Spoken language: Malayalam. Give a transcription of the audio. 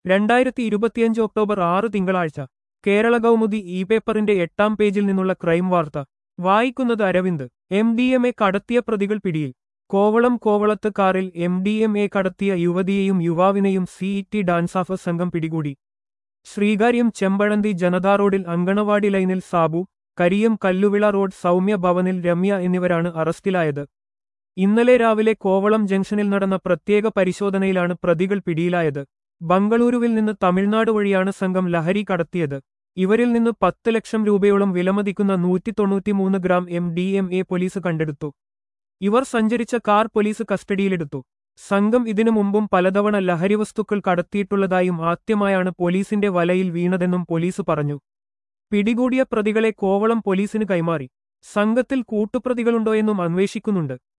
രണ്ടായിരത്തി ഇരുപത്തിയഞ്ച് ഒക്ടോബർ ആറ് തിങ്കളാഴ്ച കേരള കൗമുദി ഇ പേപ്പറിന്റെ എട്ടാം പേജിൽ നിന്നുള്ള ക്രൈം വാർത്ത വായിക്കുന്നത് Aravind M D M A കടത്തിയ പ്രതികൾ പിടിയിൽ കോവളം കോവളത്ത് കാറിൽ എം ഡി എം എ കടത്തിയ യുവതിയെയും യുവാവിനെയും സി ഇ ടി ഡാൻസാഫ് സംഘം പിടികൂടി ശ്രീകാര്യം ചെമ്പഴന്തി ജനതാ റോഡിൽ അങ്കണവാടി ലൈനിൽ സാബു കരിയം കല്ലുവിള റോഡ് സൗമ്യ ഭവനിൽ രമ്യ എന്നിവരാണ് അറസ്റ്റിലായത് ഇന്നലെ രാവിലെ കോവളം ജംഗ്ഷനിൽ നടന്ന പ്രത്യേക പരിശോധനയിലാണ് പ്രതികൾ പിടിയിലായത് ബംഗളൂരുവിൽ നിന്ന് തമിഴ്നാട് വഴിയാണ് സംഘം ലഹരി കടത്തിയത് ഇവരിൽ നിന്ന് പത്ത് ലക്ഷം രൂപയോളം വിലമതിക്കുന്ന നൂറ്റി തൊണ്ണൂറ്റിമൂന്ന് gram M D M A police കണ്ടെടുത്തു ഇവർ സഞ്ചരിച്ച കാർ പോലീസ് കസ്റ്റഡിയിലെടുത്തു സംഘം ഇതിനു മുമ്പും പലതവണ ലഹരി വസ്തുക്കൾ കടത്തിയിട്ടുള്ളതായും ആദ്യമായാണ് പോലീസിന്റെ വലയിൽ വീണതെന്നും പോലീസ് പറഞ്ഞു പിടികൂടിയ പ്രതികളെ കോവളം പോലീസിന് കൈമാറി സംഘത്തിൽ കൂട്ടുപ്രതികളുണ്ടോയെന്നും അന്വേഷിക്കുന്നുണ്ട്